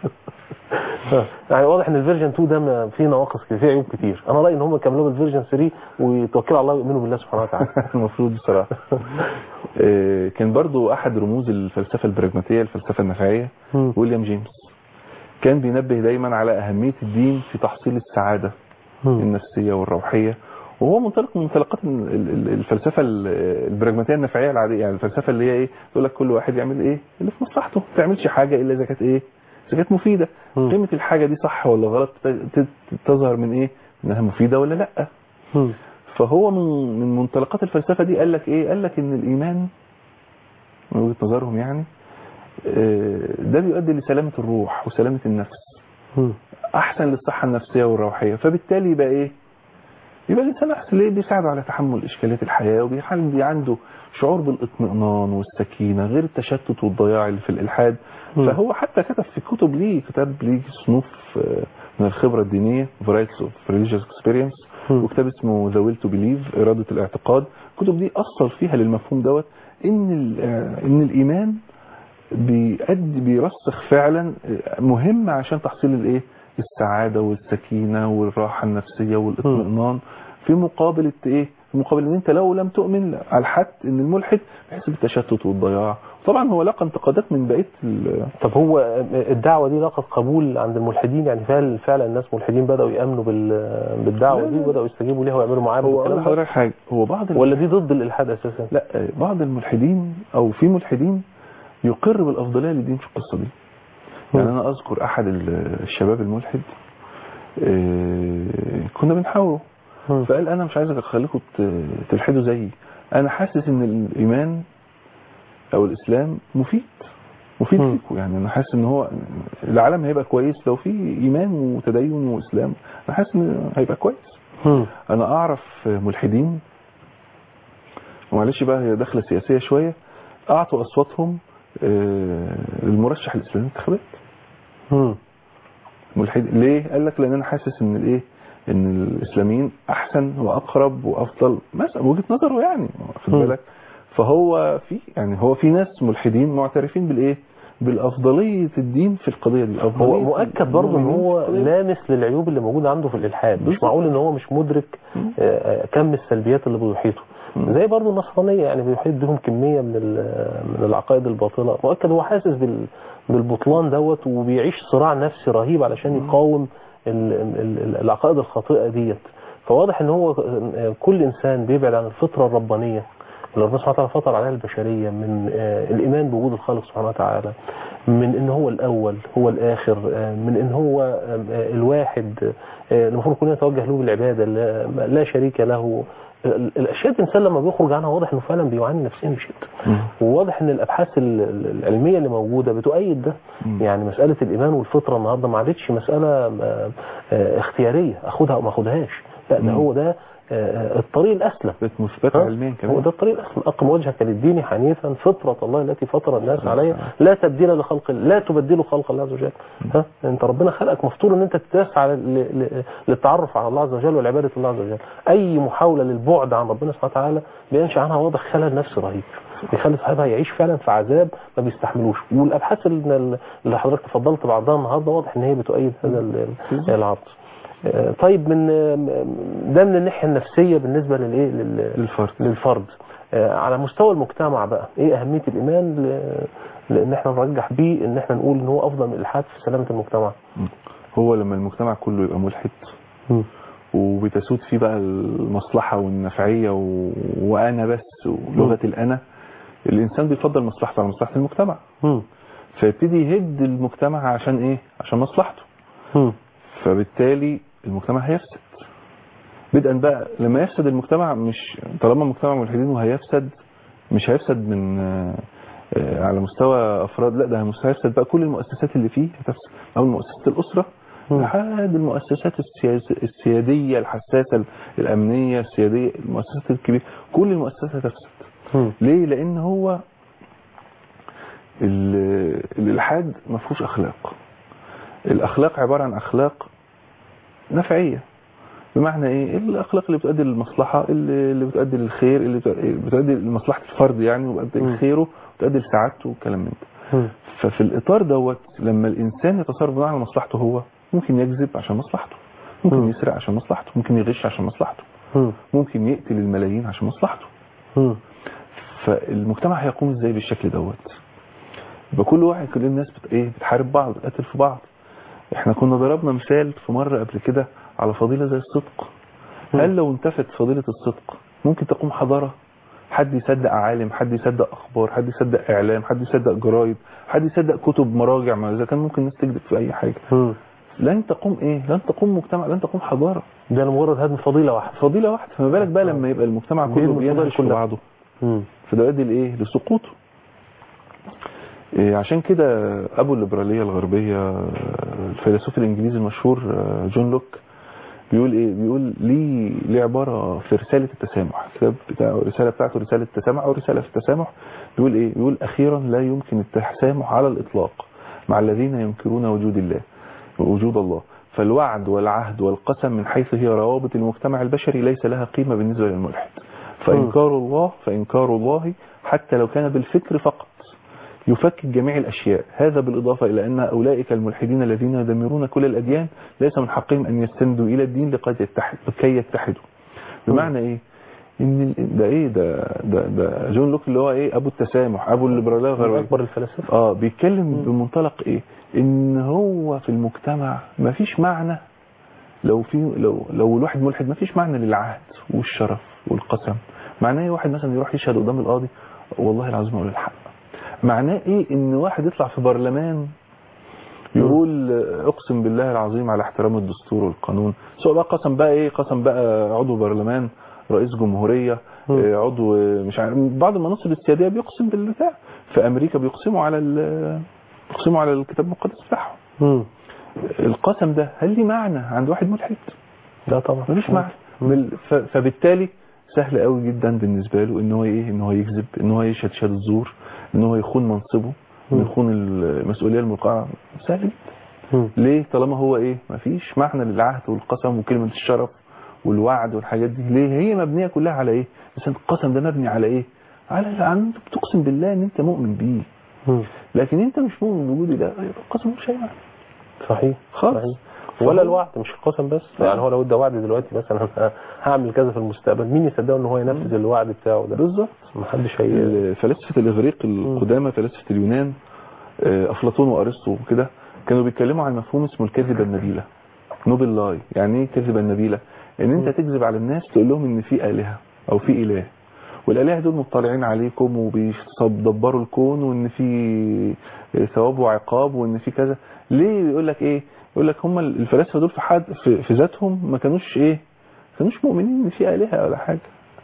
يعني واضح ان الفيرجن 2 ده ما- فيه نواقص كتير فيه عيوب كتير انا رايي ان هم يكملوا بالفيرجن 3 ويتوكلوا على الله ويؤمنوا بالله سبحانه وتعالى المفروض بصراحه آه، كان برضو احد رموز الفلسفه البراجماتيه الفلسفه النفعيه مم. ويليام جيمس كان بينبه دايما على اهميه الدين في تحصيل السعاده مم. النفسيه والروحيه وهو منطلق من منطلقات ال- ال- الفلسفه ال- البراجماتيه النفعيه العاديه يعني الفلسفه اللي هي ايه تقول لك كل واحد يعمل ايه اللي في مصلحته ما تعملش حاجه الا اذا كانت ايه اذا كانت مفيده مم. قيمه الحاجه دي صح ولا غلط ت- ت- تظهر من ايه انها مفيده ولا لا مم. فهو من من منطلقات الفلسفه دي قال لك ايه قال لك ان الايمان من وجهة نظرهم يعني آه، ده بيؤدي لسلامة الروح وسلامة النفس مم. احسن للصحة النفسية والروحية فبالتالي يبقى ايه يبقى الانسان احسن ليه بيساعده على تحمل اشكاليات الحياة وبيخلي عنده شعور بالاطمئنان والسكينة غير التشتت والضياع اللي في الالحاد مم. فهو حتى كتب في كتب ليه كتاب ليه صنوف آه، من الخبرة الدينية Varieties of Religious Experience مم. وكتاب اسمه The Will to Believe إرادة الاعتقاد الكتب دي أصل فيها للمفهوم دوت إن ال- آه، إن الإيمان بيأدي بيرسخ فعلا آه، مهم عشان تحصيل الإيه السعادة والسكينة والراحة النفسية والاطمئنان في مقابل الت- إيه في مقابل إن أنت لو لم تؤمن على الحد إن الملحد بيحس بالتشتت والضياع طبعا هو لقى انتقادات من بقية ال- طب هو الدعوة دي لقت قبول عند الملحدين يعني فعلا فعلا الناس ملحدين بدأوا يأمنوا بال- بالدعوة لا، دي لا. وبدأوا يستجيبوا ليها ويعملوا معاها هو أقول والكلام ده؟ لحضرتك حاجة هو بعض ال- ولا دي ضد الإلحاد أساسا؟ لا بعض الملحدين او في ملحدين يقر بالافضليه للدين في القصه دي يعني انا اذكر احد ال- الشباب الملحد آه، كنا بنحاوره مم. فقال انا مش عايزك اخليكم ت- تلحدوا زيي انا حاسس ان الايمان او الاسلام مفيد مفيد مم. ليكم يعني انا حاسس ان هو العالم هيبقى كويس لو في ايمان وتدين واسلام انا حاسس ان هيبقى كويس مم. انا اعرف ملحدين ومعلش بقى هي دخله سياسيه شويه اعطوا اصواتهم آه، للمرشح الاسلامي للانتخابات مم. ملحد ليه قال لك لان انا حاسس ان الايه ان الاسلاميين احسن واقرب وافضل مثلا وجهه نظره يعني واخد مم. بالك فهو في يعني هو في ناس ملحدين معترفين بالايه بالافضليه الدين في القضيه دي هو أفضلية مؤكد برضه ان المؤمنين هو في القضية دي. لامس للعيوب اللي موجوده عنده في الالحاد مش بالظبط. معقول ان هو مش مدرك مم. آه، آه، كم السلبيات اللي بيحيطه مم. زي برضه النصرانيه يعني بيحيط بهم كميه من ال- من العقائد الباطله مؤكد هو حاسس بال بالبطلان دوت وبيعيش صراع نفسي رهيب علشان يقاوم ال- ال- ال- العقائد الخاطئه ديت فواضح ان هو آه، كل انسان بيبعد عن الفطره الربانيه اللي ربنا سبحانه وتعالى فطر عليها البشريه من آه، الايمان بوجود الخالق سبحانه وتعالى من ان هو الاول هو الاخر آه، من ان هو آه، آه، الواحد آه، المفروض كلنا نتوجه له بالعباده لا, لا شريك له ال- الاشياء دي الانسان لما بيخرج عنها واضح انه فعلا بيعاني نفسيا بشده مم. وواضح ان الابحاث ال- ال- العلميه اللي موجوده بتؤيد ده مم. يعني مساله الايمان والفطره النهارده ما عادتش مساله آه، آه، اختياريه اخدها او ما اخدهاش لا ده مم. هو ده آه، آه، الطريق الاسلم بقت مثبته ها؟ علميا هو كمان ده الطريق الاسلم اقم وجهك للدين حنيفا فطره الله التي فطر الناس عليها لا تبديل لخلق الله لا تبدلوا خلق الله عز وجل ها انت ربنا خلقك مفطور ان انت تسعى ل- ل- للتعرف على الله عز وجل والعباده الله عز وجل اي محاوله للبعد عن ربنا سبحانه وتعالى بينشا عنها واضح خلل نفسي رهيب بيخلي صاحبها يعيش فعلا في عذاب ما بيستحملوش والابحاث اللي اللي حضرتك تفضلت بعضها النهارده واضح ان هي بتؤيد هذا ال- ال- العرض آه، طيب من آه، ده من الناحيه النفسيه بالنسبه للايه لل- للفرد للفرد آه، على مستوى المجتمع بقى ايه اهميه الايمان ل- لان احنا نرجح بيه ان احنا نقول ان هو افضل من الالحاد في سلامه المجتمع هو لما المجتمع كله يبقى ملحد وبتسود فيه بقى المصلحة والنفعية و... وأنا بس ولغة الأنا الإنسان بيفضل مصلحته على مصلحة المجتمع مم. فيبتدي يهد المجتمع عشان إيه؟ عشان مصلحته مم. فبالتالي المجتمع هيفسد بدءا بقى لما يفسد المجتمع مش طالما المجتمع ملحدين وهيفسد مش هيفسد من آه، آه، على مستوى افراد لا ده هيفسد بقى كل المؤسسات اللي فيه هتفسد او مؤسسه الاسره مم. لحد المؤسسات السياس- السياديه الحساسه الامنيه السياديه المؤسسات الكبيره كل المؤسسات هتفسد مم. ليه لان هو ال- الالحاد ما فيهوش اخلاق الاخلاق عباره عن اخلاق نفعيه بمعنى ايه الاخلاق اللي بتؤدي للمصلحه اللي اللي بتؤدي للخير اللي بتؤدي- بتؤدي لمصلحه الفرد يعني وبتؤدي مم. لخيره وتؤدي لسعادته والكلام من ده مم. ففي الاطار دوت لما الانسان يتصرف بناء على مصلحته هو ممكن يكذب عشان مصلحته ممكن مم. يسرق عشان مصلحته ممكن يغش عشان مصلحته مم. ممكن يقتل الملايين عشان مصلحته مم. فالمجتمع هيقوم ازاي بالشكل دوت يبقى كل واحد كل الناس بت... ايه بتحارب بعض بتقتل في بعض احنا كنا ضربنا مثال في مرة قبل كده على فضيلة زي الصدق مم. هل لو انتفت فضيلة الصدق ممكن تقوم حضارة حد يصدق عالم حد يصدق اخبار حد يصدق اعلام حد يصدق جرايد حد يصدق كتب مراجع ما اذا كان ممكن الناس تكذب في اي حاجة مم. لن تقوم ايه لن تقوم مجتمع لن تقوم حضارة ده لمجرد هدم فضيله واحده فضيلة واحدة فما بالك بقى لما يبقى المجتمع كله بيرمي الفضائل بينهش في كلها. بعضه مم. فده يؤدي لايه لسقوطه إيه، عشان كده ابو الليبراليه الغربيه آه، الفيلسوف الانجليزي المشهور آه، جون لوك بيقول ايه بيقول ليه ليه عباره في رساله التسامح الكتاب بتاعه الرساله بتاعته رساله التسامح او رساله في التسامح بيقول ايه بيقول اخيرا لا يمكن التسامح على الاطلاق مع الذين ينكرون وجود الله وجود الله فالوعد والعهد والقسم من حيث هي روابط المجتمع البشري ليس لها قيمه بالنسبه للملحد فانكار الله فانكار الله حتى لو كان بالفكر فقط يفكك جميع الأشياء هذا بالإضافة إلى أن أولئك الملحدين الذين يدمرون كل الأديان ليس من حقهم أن يستندوا إلى الدين لقد يتحد لكي يتحدوا بمعنى إيه إن ال- ده إيه ده ده, ده جون لوك اللي هو إيه أبو التسامح أبو الليبرالية من الغربية اكبر الفلاسفه اه بيتكلم بمنطلق ايه ان هو في المجتمع مفيش معنى لو في لو لو الواحد ملحد مفيش معنى للعهد والشرف والقسم معناه ايه واحد مثلا يروح يشهد قدام القاضي والله العظيم اقول الحق معناه ايه ان واحد يطلع في برلمان يقول اقسم بالله العظيم على احترام الدستور والقانون سواء بقى قسم بقى ايه قسم بقى عضو برلمان رئيس جمهوريه مم. آه، عضو مش عارف بعض المناصب السياديه بيقسم بالبتاع في امريكا بيقسموا على ال- بيقسموا على الكتاب المقدس بتاعهم مم. القسم ده هل ليه معنى عند واحد ملحد لا طبعا مفيش معنى بال- ف- فبالتالي سهل قوي جدا بالنسبه له ان هو ايه ان هو يكذب ان هو يشهد شهاده زور ان هو يخون منصبه مم. يخون المسؤوليه الملقاه سهل جدا مم. ليه طالما هو ايه مفيش معنى للعهد والقسم وكلمه الشرف والوعد والحاجات دي ليه هي مبنيه كلها على ايه بس القسم ده مبني على ايه على على انت بتقسم بالله ان انت مؤمن بيه مم. لكن انت مش مؤمن بوجود الله يبقى القسم مش هيمعنى صحيح خالص. صحيح. ولا الوعد مش القسم بس آه. يعني هو لو ادى وعد دلوقتي مثلا أنا هعمل كذا في المستقبل مين يصدقه ان هو ينفذ الوعد بتاعه ده بالظبط محدش هي فلسفه الاغريق القدامى فلسفه اليونان آه، افلاطون وارسطو وكده كانوا بيتكلموا عن مفهوم اسمه الكذبه النبيله نوبل لاي يعني ايه الكذبه النبيله ان انت تكذب على الناس تقول لهم ان في الهه او في اله والالهه دول مطلعين عليكم وبيدبروا الكون وان في ثواب وعقاب وان في كذا ليه يقول لك ايه يقول لك هم الفلاسفه دول في حد في, في ذاتهم ما كانوش ايه ما كانوش مؤمنين ان في الهه ولا حاجه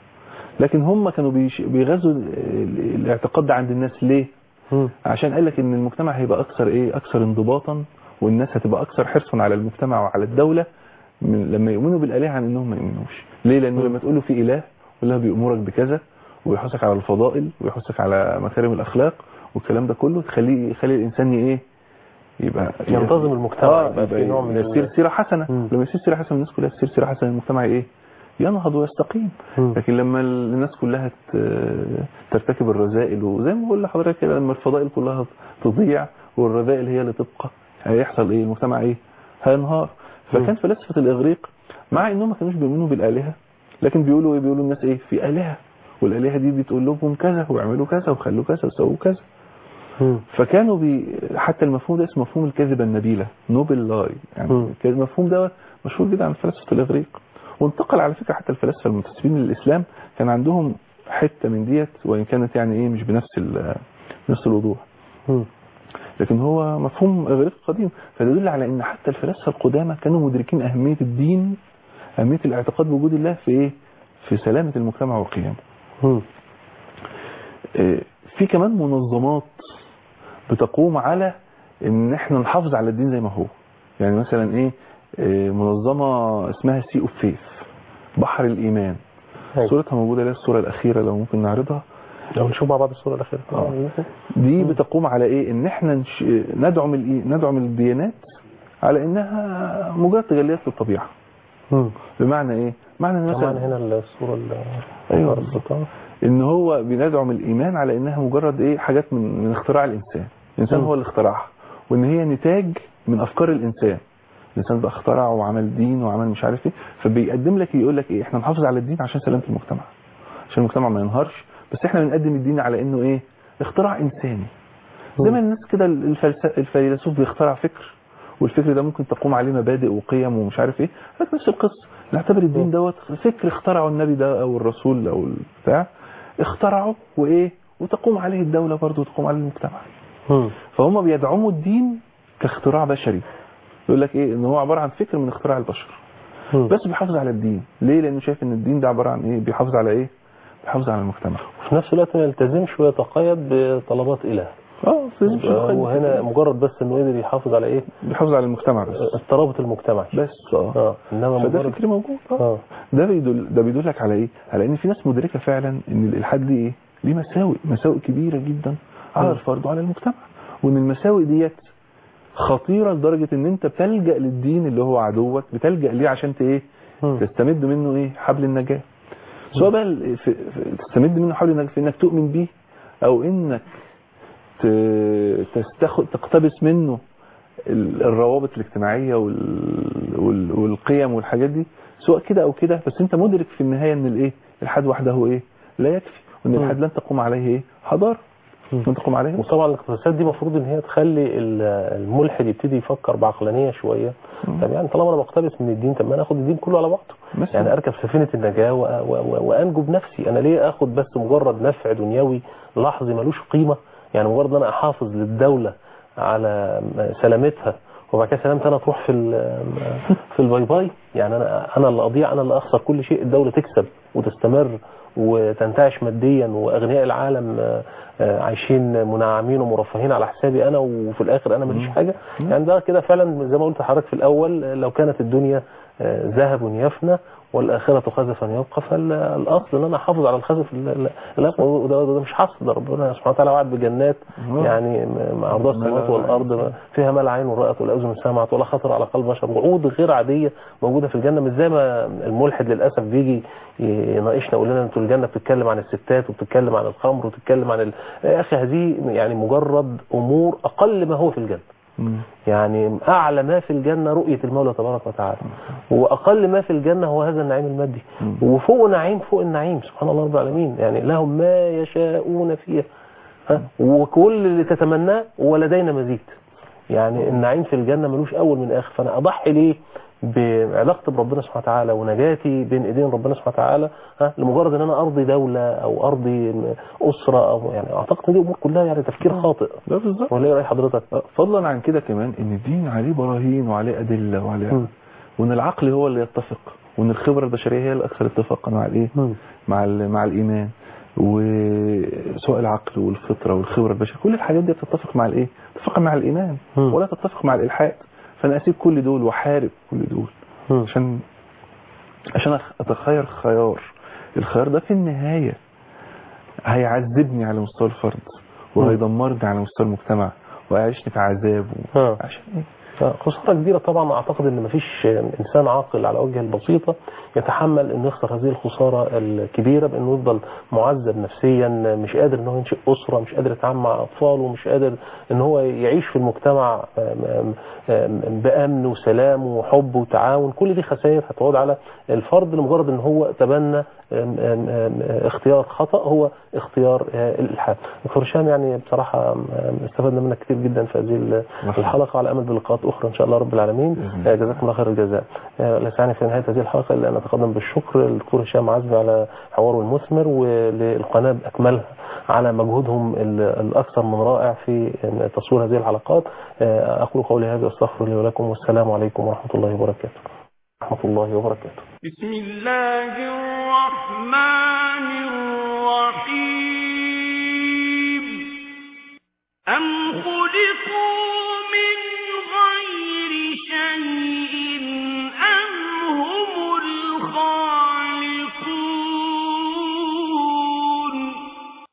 لكن هم كانوا بيش- بيغزوا ال- الاعتقاد ده عند الناس ليه مم. عشان قال لك ان المجتمع هيبقى اكثر ايه اكثر انضباطا والناس هتبقى اكثر حرصا على المجتمع وعلى الدوله من لما يؤمنوا بالالهه عن انهم ما يؤمنوش ليه لانه لما تقول له في اله يقول له بيامرك بكذا ويحثك على الفضائل ويحثك على مكارم الاخلاق والكلام ده كله تخليه يخلي الانسان ي- ايه يبقى ينتظم المجتمع، آه يبقى يبقى في نوع من ال- يسير سيره حسنه مم. لما يسير سيره حسنه الناس كلها تسير سيره حسنه المجتمع ايه ينهض ويستقيم مم. لكن لما الناس كلها ت- ترتكب الرذائل وزي ما بقول لحضرتك كده لما الفضائل كلها تضيع والرذائل هي اللي تبقى هيحصل ايه المجتمع ايه هينهار فكان فلاسفه الاغريق مع انهم ما كانوش بيؤمنوا بالالهه لكن بيقولوا ايه بيقولوا الناس ايه في الهه والالهه دي بتقول لهم كذا واعملوا كذا وخلوا كذا وسووا كذا مم. فكانوا بي حتى المفهوم ده اسمه مفهوم الكذبه النبيله نوبل لاي يعني مم. كان المفهوم ده مشهور جدا عند فلاسفه الاغريق وانتقل على فكره حتى الفلاسفه المنتسبين للاسلام كان عندهم حته من ديت وان كانت يعني ايه مش بنفس ال- بنفس الوضوح مم. لكن هو مفهوم اغريق قديم فده يدل على ان حتى الفلاسفه القدامى كانوا مدركين اهميه الدين اهميه الاعتقاد بوجود الله في ايه في سلامه المجتمع وقيامه مم. آه، في كمان منظمات بتقوم على ان احنا نحافظ على الدين زي ما هو يعني مثلا ايه آه، منظمه اسمها سي اوف فيث بحر الايمان أيوة. صورتها موجوده لها الصوره الاخيره لو ممكن نعرضها لو نشوف مع بعض الصورة الأخيرة آه. دي بتقوم على ايه ان احنا نش... ندعم ال... ندعم الديانات على انها مجرد تجليات للطبيعه مم. بمعنى ايه معنى إن طبعا مثلا هنا الصورة ال- أيوة. بالظبط. آه. ان هو بندعم الايمان على انها مجرد ايه حاجات من من اختراع الانسان الانسان مم. هو اللي اخترعها وان هي نتاج من افكار الانسان الانسان بقى اخترع وعمل دين وعمل مش عارف ايه فبيقدم لك يقول لك ايه احنا نحافظ على الدين عشان سلامه المجتمع عشان المجتمع ما ينهارش بس احنا بنقدم الدين على انه ايه اختراع انساني زي ما الناس كده الفلس- الفيلسوف بيخترع فكر والفكر ده ممكن تقوم عليه مبادئ وقيم ومش عارف ايه لكن نفس القصه نعتبر الدين دوت فكر اخترعه النبي ده او الرسول او البتاع اخترعه وايه وتقوم عليه الدوله برضه وتقوم عليه المجتمع مم. فهم بيدعموا الدين كاختراع بشري يقول لك ايه ان هو عباره عن فكر من اختراع البشر مم. بس بيحافظ على الدين ليه لانه شايف ان الدين ده عباره عن ايه بيحافظ على ايه بيحافظ على المجتمع وفي نفس الوقت ما يلتزمش ويتقيد بطلبات إله اه في في القيد. وهنا مجرد بس انه قدر يحافظ على ايه بيحافظ على المجتمع بس الترابط المجتمعي بس اه اه انما فده مجرد فكر موجود اه اه ده بيدل ده بيدلك على ايه على ان في ناس مدركه فعلا ان الالحاد دي ايه ليه مساوئ مساوئ كبيره جدا على مم. الفرد وعلى المجتمع وان المساوئ ديت خطيره لدرجه ان انت بتلجا للدين اللي هو عدوك بتلجا ليه عشان ت ايه مم. تستمد منه ايه حبل النجاه سواء بقى ال- في في- تستمد منه حبل النجاه في انك تؤمن بيه او انك ت- تستخد تقتبس منه ال- الروابط الاجتماعيه وال- وال- والقيم والحاجات دي سواء كده او كده بس انت مدرك في النهايه ان الايه الحد وحده ايه لا يكفي وان مم. الحد لن تقوم عليه ايه حضاره مم. لن تقوم عليه وطبعا الاقتصاد دي المفروض ان هي تخلي ال- الملحد يبتدي يفكر بعقلانيه شويه مم. طب يعني طالما انا بقتبس من الدين طب ما انا اخد الدين كله على بعضه مثلا. يعني اركب سفينه النجاه و- و- و- وانجو بنفسي انا ليه اخد بس مجرد نفع دنيوي لحظي ملوش قيمه يعني مجرد ان انا احافظ للدوله على سلامتها وبعد كده سلامتي انا تروح في ال- في الباي باي يعني انا انا اللي اضيع انا اللي اخسر كل شيء الدوله تكسب وتستمر وتنتعش ماديا واغنياء العالم آه، آه، عايشين منعمين ومرفهين على حسابي انا وفي الاخر انا ماليش حاجه يعني ده كده فعلا زي ما قلت لحضرتك في الاول لو كانت الدنيا آه، ذهب يفنى والآخرة خزفا يبقى فالأصل إن أنا أحافظ على الخزف ال- ال- الآخر وده ده مش حصل ده ربنا سبحانه وتعالى وعد بجنات آه. يعني م- مع عرضها ما السماوات لا والأرض ما فيها ما لا عين رأت ولا أذن سمعت ولا خطر على قلب بشر وعود غير عادية موجودة في الجنة مش زي ما الملحد للأسف بيجي يناقشنا يقول لنا انتوا الجنة بتتكلم عن الستات وبتتكلم عن الخمر وبتتكلم عن ال... يا أخي هذه يعني مجرد أمور أقل ما هو في الجنة مم. يعني أعلى ما في الجنة رؤية المولى تبارك وتعالى وأقل ما في الجنة هو هذا النعيم المادي مم. وفوق نعيم فوق النعيم سبحان الله رب العالمين يعني لهم ما يشاءون فيها ها؟ وكل اللي تتمناه ولدينا مزيد يعني النعيم في الجنة ملوش أول من آخر فأنا أضحي ليه بعلاقتي بربنا سبحانه وتعالى ونجاتي بين ايدين ربنا سبحانه وتعالى ها لمجرد ان انا ارضي دولة او ارضي اسرة او يعني اعتقد ان دي امور كلها يعني تفكير خاطئ ده بالظبط ولا ايه راي حضرتك؟ فضلا عن كده كمان ان الدين عليه براهين وعليه ادله وعليه مم. وان العقل هو اللي يتفق وان الخبره البشريه هي الاكثر اتفاقا مع الايه مم. مع ال- مع الايمان وسواء العقل والفطره والخبره البشريه كل الحاجات دي بتتفق مع الايه تتفق مع الايمان مم. ولا تتفق مع الالحاد فانا اسيب كل دول واحارب كل دول مم. عشان عشان أخ- اتخير خيار الخيار ده في النهايه هيعذبني على مستوى الفرد وهيدمرني على مستوى المجتمع ويعيشني في عذاب و... ها. عشان ايه خسارة كبيرة طبعا أعتقد أن مفيش إنسان عاقل على وجه البسيطة يتحمل أنه يخسر هذه الخسارة الكبيرة بأنه يفضل معذب نفسيا مش قادر أنه ينشئ أسرة مش قادر يتعامل مع أطفاله مش قادر أن هو يعيش في المجتمع آم، آم، بأمن وسلام وحب وتعاون كل دي خسائر هتعود على الفرد لمجرد أن هو تبنى آم، آم، آم، اختيار خطأ هو اختيار آه، الإلحاد دكتور هشام يعني بصراحة آم، استفدنا منك كتير جدا في هذه الحلقة على أمل بلقاءات أخرى إن شاء الله رب العالمين بإذن آه، جزاكم الله خير الجزاء آه، لا يسعني في نهاية هذه الحلقة إلا أن أتقدم بالشكر للدكتور هشام عزمي على حواره المثمر وللقناة بأكملها على مجهودهم ال- الأكثر من رائع في آه، تصوير هذه الحلقات آه، أقول قولي هذا أستغفر لي ولكم والسلام عليكم ورحمة الله وبركاته ورحمة الله وبركاته بسم الله الرحمن الرحيم أم خلقوا